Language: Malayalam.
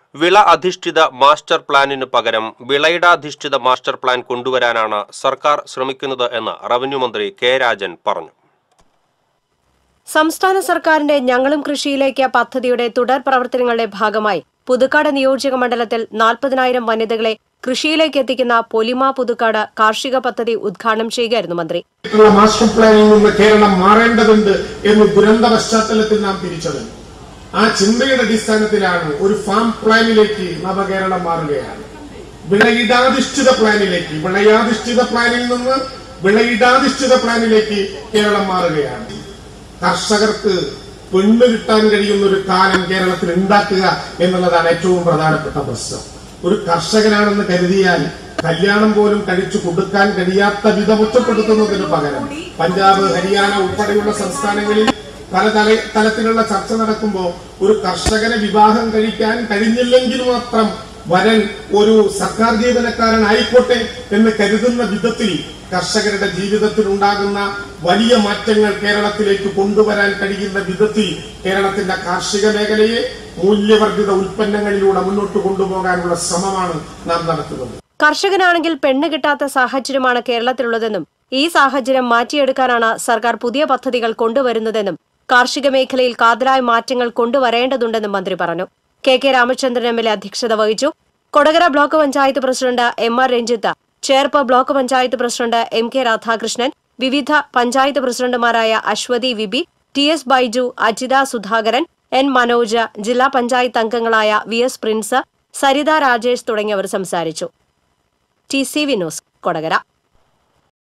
വിള അധിഷ്ഠിത മാസ്റ്റർ പ്ലാനിന് പകരം വിളയിടാധിഷ്ഠിത മാസ്റ്റർ പ്ലാൻ കൊണ്ടുവരാനാണ് സർക്കാർ ശ്രമിക്കുന്നത് എന്ന് റവന്യൂ മന്ത്രി കെ രാജൻ പറഞ്ഞു സംസ്ഥാന സർക്കാരിന്റെ ഞങ്ങളും കൃഷിയിലേക്ക് പദ്ധതിയുടെ തുടർ പ്രവർത്തനങ്ങളുടെ ഭാഗമായി പുതുക്കാട് നിയോജക മണ്ഡലത്തിൽ നാൽപ്പതിനായിരം വനിതകളെ കൃഷിയിലേക്ക് എത്തിക്കുന്ന പൊലിമ പുതുക്കാട് കാർഷിക പദ്ധതി ഉദ്ഘാടനം ചെയ്യുകയായിരുന്നു മന്ത്രി ഉള്ള മാസ്റ്റർ പ്ലാനിൽ നിന്ന് കേരളം മാറേണ്ടതുണ്ട് എന്ന് ദുരന്ത പശ്ചാത്തലത്തിൽ നാം തിരിച്ചറിഞ്ഞു ആ ചിന്തയുടെ അടിസ്ഥാനത്തിലാണ് ഒരു ഫാം പ്ലാനിലേക്ക് നവകേരളം മാറുകയാണ് വിളയിടാധിഷ്ഠിത പ്ലാനിലേക്ക് വിളയാധിഷ്ഠിത പ്ലാനിൽ നിന്ന് വിളയിടാധിഷ്ഠിത പ്ലാനിലേക്ക് കേരളം മാറുകയാണ് കർഷകർക്ക് പെണ്ണ് കിട്ടാൻ കഴിയുന്ന ഒരു കാലം കേരളത്തിൽ ഉണ്ടാക്കുക എന്നുള്ളതാണ് ഏറ്റവും പ്രധാനപ്പെട്ട പ്രശ്നം ഒരു കർഷകനാണെന്ന് കരുതിയാൽ കല്യാണം പോലും കഴിച്ചു കൊടുക്കാൻ കഴിയാത്ത വിധം ഒറ്റപ്പെടുത്തുന്നതിന് പകരം പഞ്ചാബ് ഹരിയാന ഉൾപ്പെടെയുള്ള സംസ്ഥാനങ്ങളിൽ പല തല തലത്തിലുള്ള ചർച്ച നടക്കുമ്പോൾ ഒരു കർഷകനെ വിവാഹം കഴിക്കാൻ കഴിഞ്ഞില്ലെങ്കിൽ മാത്രം വരൻ ഒരു സർക്കാർ ജീവനക്കാരനായിക്കോട്ടെ എന്ന് കരുതുന്ന വിധത്തിൽ കർഷകരുടെ ജീവിതത്തിൽ ഉണ്ടാകുന്ന വലിയ മാറ്റങ്ങൾ കേരളത്തിലേക്ക് കൊണ്ടുവരാൻ കഴിയുന്ന വിധത്തിൽ കേരളത്തിന്റെ കാർഷിക മേഖലയെ മൂല്യവർദ്ധിത ഉൽപ്പന്നങ്ങളിലൂടെ മുന്നോട്ട് കൊണ്ടുപോകാനുള്ള ശ്രമമാണ് നാം നടത്തുന്നത് കർഷകനാണെങ്കിൽ പെണ്ണ് കിട്ടാത്ത സാഹചര്യമാണ് കേരളത്തിലുള്ളതെന്നും ഈ സാഹചര്യം മാറ്റിയെടുക്കാനാണ് സർക്കാർ പുതിയ പദ്ധതികൾ കൊണ്ടുവരുന്നതെന്നും കാർഷിക മേഖലയിൽ കാതലായ മാറ്റങ്ങൾ കൊണ്ടുവരേണ്ടതുണ്ടെന്നും മന്ത്രി പറഞ്ഞു K K Ramachandran M L A അധ്യക്ഷത വഹിച്ചു Kodakara block panchayat president M R Ranjith Cherpu block panchayat president M K Radhakrishnan വിവിധ പഞ്ചായത്ത് പ്രസിഡന്റുമാരായ Aswathi V B T S Baiju Ajitha Sudhakaran N Manoj ജില്ലാ പഞ്ചായത്ത് അംഗങ്ങളായ വി എസ് പ്രിൻസ് സരിത രാജേഷ് തുടങ്ങിയവർ സംസാരിച്ചു T C V news Kodakara